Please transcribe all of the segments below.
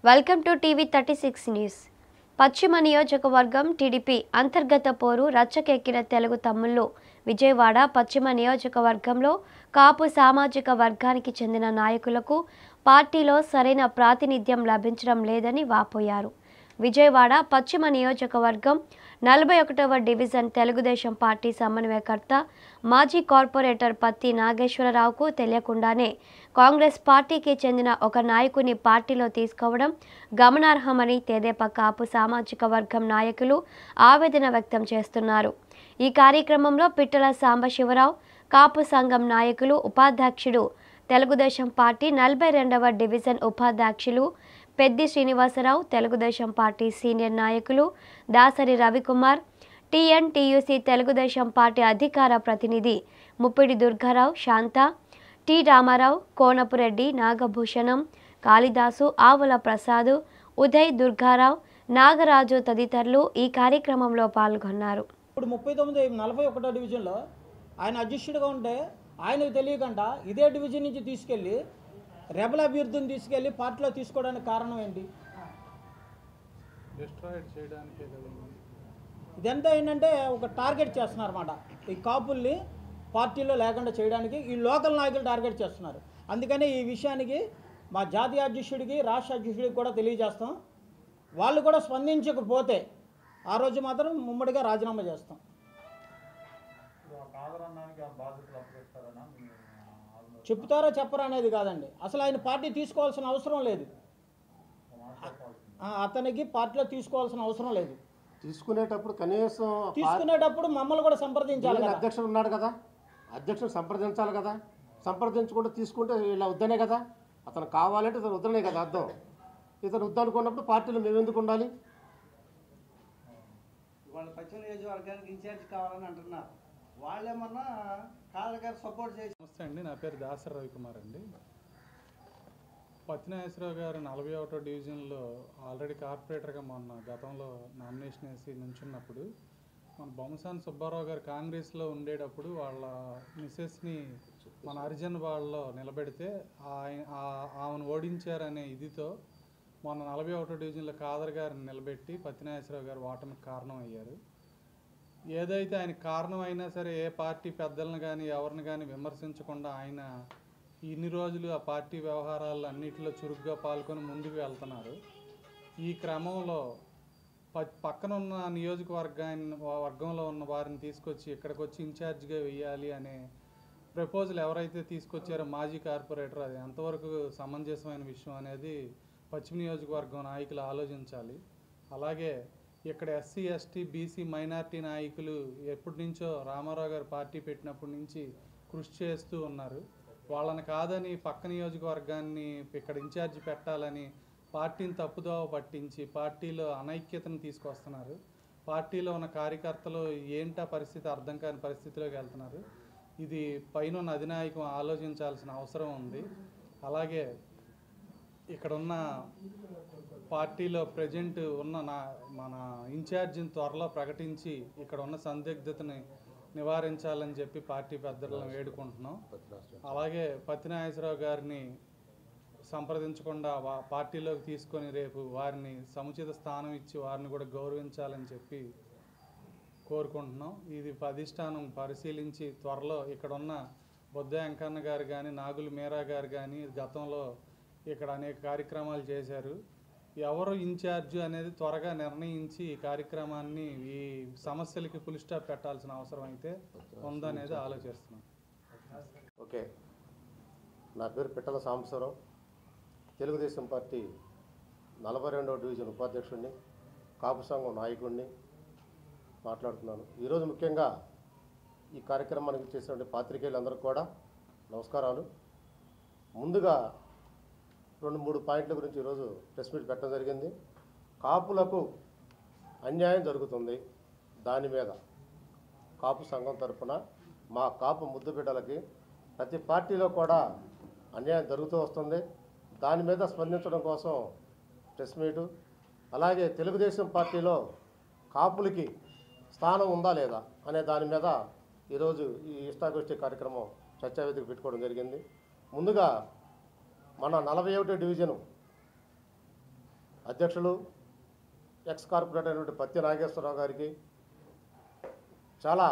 welcome to TV thirty six news పశ్చిమ నియోజకవర్గం TDP అంతర్గత పోరు రచ్చకెక్కిన తెలుగు తమ్ముళ్ళు విజయవాడ పశ్చిమ నియోజకవర్గంలో కాపు సామాజిక వర్గానికి చెందిన నాయకులకు పార్టీలో సరైన ప్రాతినిధ్యం లభించడం లేదని వాపోయారు విజయవాడ పశ్చిమ నియోజకవర్గం నలభై ఒకటవ డివిజన్ తెలుగుదేశం పార్టీ సమన్వయకర్త మాజీ కార్పొరేటర్ పత్తి నాగేశ్వరరావుకు తెలియకుండానే కాంగ్రెస్ పార్టీకి చెందిన ఒక నాయకుని పార్టీలో తీసుకోవడం గమనార్హమని తెదేపా కాపు సామాజిక వర్గం నాయకులు ఆవేదన వ్యక్తం చేస్తున్నారు ఈ కార్యక్రమంలో పిట్టల సాంబశివరావు కాపు సంఘం నాయకులు ఉపాధ్యక్షుడు తెలుగుదేశం పార్టీ నలభై రెండవ డివిజన్ ఉపాధ్యక్షులు పెద్ది శ్రీనివాసరావు తెలుగుదేశం పార్టీ సీనియర్ నాయకులు దాసరి రవికుమార్ టీఎన్టీయూసీ తెలుగుదేశం పార్టీ అధికార ప్రతినిధి ముప్పిడి దుర్గారావు శాంత టి రామారావు కోనపురెడ్డి నాగభూషణం కాళిదాసు ఆవుల ప్రసాదు ఉదయ్ దుర్గారావు నాగరాజు తదితరులు ఈ కార్యక్రమంలో పాల్గొన్నారు ఇప్పుడు ముప్పై తొమ్మిది నలభై ఒకటో డివిజన్లో ఆయన అధ్యక్షుడిగా ఉంటే ఆయనకు తెలియకుండా ఇదే డివిజన్ నుంచి తీసుకెళ్ళి రెబల్ అభ్యర్థిని తీసుకెళ్ళి పార్టీలో తీసుకోవడానికి కారణం ఏంటి డిస్ట్రాయిడ్ చేయడానికే కదండి ఇదంతా ఏంటంటే ఒక టార్గెట్ చేస్తున్నారు అన్నమాట ఈ కాపుల్ని పార్టీలో లేకుండా చేయడానికి ఈ లోకల్ నాయకులు టార్గెట్ చేస్తున్నారు అందుకని ఈ విషయానికి మా జాతీయ అధ్యక్షుడికి రాష్ట్ర అధ్యక్షుడికి కూడా తెలియజేస్తాం వాళ్ళు కూడా స్పందించకపోతే ఆ రోజు మాత్రం ముమ్మడిగా రాజీనామా చేస్తాం చెప్తారో చెప్పరా అనేది కాదండి అసలు ఆయన పార్టీ తీసుకోవాల్సిన అవసరం లేదు ఆ, అతనికి పార్టీలో తీసుకోవాల్సిన అవసరం లేదు తీసుకునేటప్పుడు కనీసం పా- తీసుకునేటప్పుడు మమ్మల్ని కూడా సంప్రదించాలి వీళ్ళ కదా అధ్యక్షుడు ఉన్నాడు కదా అధ్యక్షుడు సంప్రదించాలి కదా సంప్రదించకుండా తీసుకుంటే ఇలా వద్దనే కదా అతను కావాలంటే ఇతను వద్దనే కదా అర్థం ఇతను వద్దనుకున్నప్పుడు పార్టీలో మేము ఎందుకు ఉండాలి వాళ్ళ పశ్చిమ నియోజకవర్గానికి ఇన్ఛార్జ్ కావాలని అంటున్నారు వాళ్ళేమన్నా కాళ్ళ గారు సపోర్ట్ చేసి నమస్తే అండి నా పేరు దాసరి రవికుమార్ అండి పత్తినాగేశ్వరరావు గారు నలభై ఒకటో డివిజన్లో ఆల్రెడీ కార్పొరేటర్గా మొన్న గతంలో నామినేషన్ వేసి నుంచున్నప్పుడు మన బొమ్మసాని సుబ్బారావు గారు కాంగ్రెస్లో ఉండేటప్పుడు వాళ్ళ మిస్సెస్ని మన హరిజన్ వాళ్ళలో నిలబెడితే ఆయ- ఆ- ఆమెను ఓడించారనే ఇదితో మొన్న నలభై ఒకటో డివిజన్లో కాదర్ గారిని నిలబెట్టి పత్తినాగేశ్వరరావు గారు ఓటమికి కారణం అయ్యారు ఏదైతే ఆయన కారణం అయినా సరే ఏ పార్టీ పెద్దలను కానీ ఎవరిని కానీ విమర్శించకుండా ఆయన ఇన్ని రోజులు ఆ పార్టీ వ్యవహారాలు అన్నిటిలో చురుగ్గా పాల్గొని ముందుకు వెళ్తున్నారు ఈ క్రమంలో ప పక్కన ఉన్న నియోజకవర్గాన్ని వర్గంలో ఉన్న వారిని తీసుకొచ్చి ఇక్కడికి వచ్చి ఇన్ఛార్జ్గా వెయ్యాలి అనే ప్రపోజల్ ఎవరైతే తీసుకొచ్చారో మాజీ కార్పొరేటర్ అది ఎంతవరకు సమంజసమైన విషయం అనేది పశ్చిమ నియోజకవర్గం నాయకులు ఆలోచించాలి అలాగే ఇక్కడ ఎస్సీ ఎస్టీ బీసీ మైనార్టీ నాయకులు ఎప్పటి నుంచో రామారావు గారు పార్టీ పెట్టినప్పటి నుంచి కృషి చేస్తూ ఉన్నారు వాళ్ళని కాదని పక్క నియోజకవర్గాన్ని ఇక్కడ ఇన్ఛార్జ్ పెట్టాలని పార్టీని తప్పుదోవ పట్టించి పార్టీలో అనైక్యతను తీసుకొస్తున్నారు పార్టీలో ఉన్న కార్యకర్తలు ఏంటా పరిస్థితి అర్థం కాని పరిస్థితిలోకి వెళ్తున్నారు ఇది పైన ఉన్న అధినాయకం ఆలోచించాల్సిన అవసరం ఉంది అలాగే ఇక్కడ ఉన్న పార్టీలో ప్రజెంట్ ఉన్న నా మన ఇన్ఛార్జిని త్వరలో ప్రకటించి ఇక్కడ ఉన్న సందిగ్ధతని నివారించాలని చెప్పి పార్టీ పెద్దలను వేడుకుంటున్నాం అలాగే పత్తినాగేశ్వరరావు గారిని సంప్రదించకుండా వా పార్టీలోకి తీసుకొని రేపు వారిని సముచిత స్థానం ఇచ్చి వారిని కూడా గౌరవించాలని చెప్పి కోరుకుంటున్నాం ఇది అధిష్టానం పరిశీలించి త్వరలో ఇక్కడ ఉన్న బొద్ద వెంకన్న గారు కానీ నాగులు మీరా గారు కానీ గతంలో ఇక్కడ అనేక కార్యక్రమాలు చేశారు ఎవరు ఇన్ఛార్జ్ అనేది త్వరగా నిర్ణయించి ఈ కార్యక్రమాన్ని ఈ సమస్యలకి ఫుల్ స్టాప్ పెట్టాల్సిన అవసరం అయితే ఉందనేది ఆలోచిస్తున్నాం ఓకే నా పేరు పిట్టల సాంబశివరావు తెలుగుదేశం పార్టీ నలభై రెండవ డివిజన్ ఉపాధ్యక్షుడిని కాపు సంఘం నాయకుడిని మాట్లాడుతున్నాను ఈరోజు ముఖ్యంగా ఈ కార్యక్రమానికి చేసినటువంటి పాత్రికేయులందరికీ కూడా నమస్కారాలు ముందుగా రెండు మూడు పాయింట్ల గురించి ఈరోజు ప్రెస్ మీట్ పెట్టడం జరిగింది కాపులకు అన్యాయం జరుగుతుంది దాని మీద కాపు సంఘం తరపున మా కాపు ముద్దు బిడ్డలకి ప్రతి పార్టీలో కూడా అన్యాయం జరుగుతూ వస్తుంది దాని మీద స్పందించడం కోసం ప్రెస్ మీటు అలాగే తెలుగుదేశం పార్టీలో కాపులకి స్థానం ఉందా లేదా అనే దాని మీద ఈరోజు ఈ ఇష్టాగోష్ఠి కార్యక్రమం చర్చావేదిక పెట్టుకోవడం జరిగింది ముందుగా మన నలభై ఒకటో డివిజను అధ్యక్షులు ఎక్స్ కార్పొరేటర్ అయినటువంటి పత్తి నాగేశ్వరరావు గారికి చాలా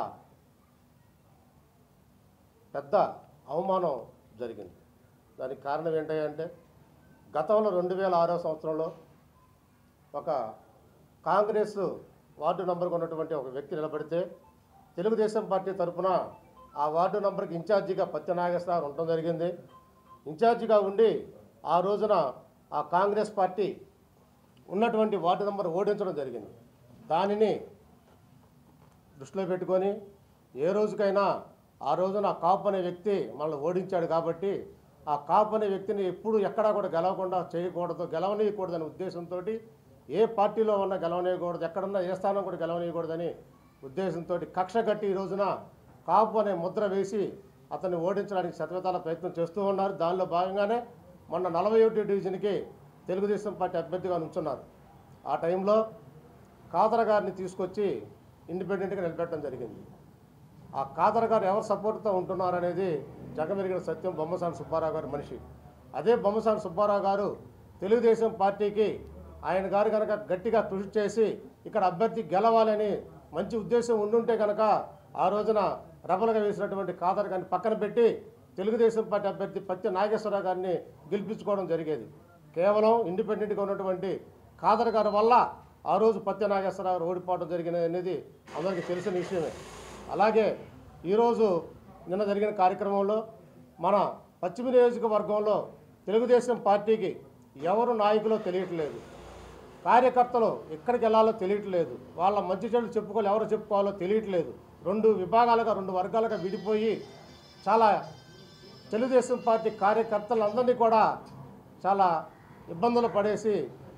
పెద్ద అవమానం జరిగింది దానికి కారణం ఏంటంటే గతంలో రెండు వేల ఆరో సంవత్సరంలో ఒక కాంగ్రెస్ వార్డు నంబర్కి ఉన్నటువంటి ఒక వ్యక్తి నిలబడితే తెలుగుదేశం పార్టీ తరఫున ఆ వార్డు నంబర్కి ఇన్ఛార్జిగా పత్తి నాగేశ్వరరావు ఉండటం జరిగింది ఇన్ఛార్జిగా ఉండి ఆ రోజున ఆ కాంగ్రెస్ పార్టీ ఉన్నటువంటి వార్డు నంబర్ ఓడించడం జరిగింది దానిని దృష్టిలో పెట్టుకొని ఏ రోజుకైనా ఆ రోజున కాపు అనే వ్యక్తి మనల్ని ఓడించాడు కాబట్టి ఆ కాపు అనే వ్యక్తిని ఎప్పుడు ఎక్కడా కూడా గెలవకుండా చేయకూడదు గెలవనీయకూడదనే ఉద్దేశంతో ఏ పార్టీలో ఉన్నా గెలవనీయకూడదు ఎక్కడున్నా ఏ స్థానం కూడా గెలవనీయకూడదని ఉద్దేశంతో కక్ష కట్టి ఈ రోజున కాపు అనే ముద్ర వేసి అతన్ని ఓడించడానికి శతవిధాల ప్రయత్నం చేస్తూ ఉన్నారు దానిలో భాగంగానే మొన్న నలభై ఒకటి డివిజన్కి తెలుగుదేశం పార్టీ అభ్యర్థిగా నుంచున్నారు ఆ టైంలో కాదర గారిని తీసుకొచ్చి ఇండిపెండెంట్గా నిలబెట్టడం జరిగింది ఆ కాదర గారు ఎవరు సపోర్ట్తో ఉంటున్నారనేది జగమెరిగిన సత్యం బొమ్మసాని సుబ్బారావు గారి మనిషి అదే బొమ్మసాని సుబ్బారావు గారు తెలుగుదేశం పార్టీకి ఆయన గారు కనుక గట్టిగా కృషి చేసి ఇక్కడ అభ్యర్థి గెలవాలని మంచి ఉద్దేశం ఉండుంటే కనుక ఆ రోజున రెబలుగా వేసినటువంటి కాదర్ గారిని పక్కన పెట్టి తెలుగుదేశం పార్టీ అభ్యర్థి పత్తి నాగేశ్వరరావు గారిని గెలిపించుకోవడం జరిగేది కేవలం ఇండిపెండెంట్గా ఉన్నటువంటి ఖాదర్ గారి వల్ల ఆ రోజు పత్తి నాగేశ్వరరావు గారు ఓడిపోవడం జరిగినది అనేది అందరికీ తెలిసిన విషయమే అలాగే ఈరోజు నిన్న జరిగిన కార్యక్రమంలో మన పశ్చిమ నియోజకవర్గంలో తెలుగుదేశం పార్టీకి ఎవరు నాయకులో తెలియట్లేదు కార్యకర్తలు ఎక్కడికి వెళ్ళాలో తెలియట్లేదు వాళ్ళ మంచి చెడు చెప్పుకోవాలి ఎవరు చెప్పుకోవాలో తెలియట్లేదు రెండు విభాగాలుగా రెండు వర్గాలుగా విడిపోయి చాలా తెలుగుదేశం పార్టీ కార్యకర్తలందరినీ కూడా చాలా ఇబ్బందులు పడేసి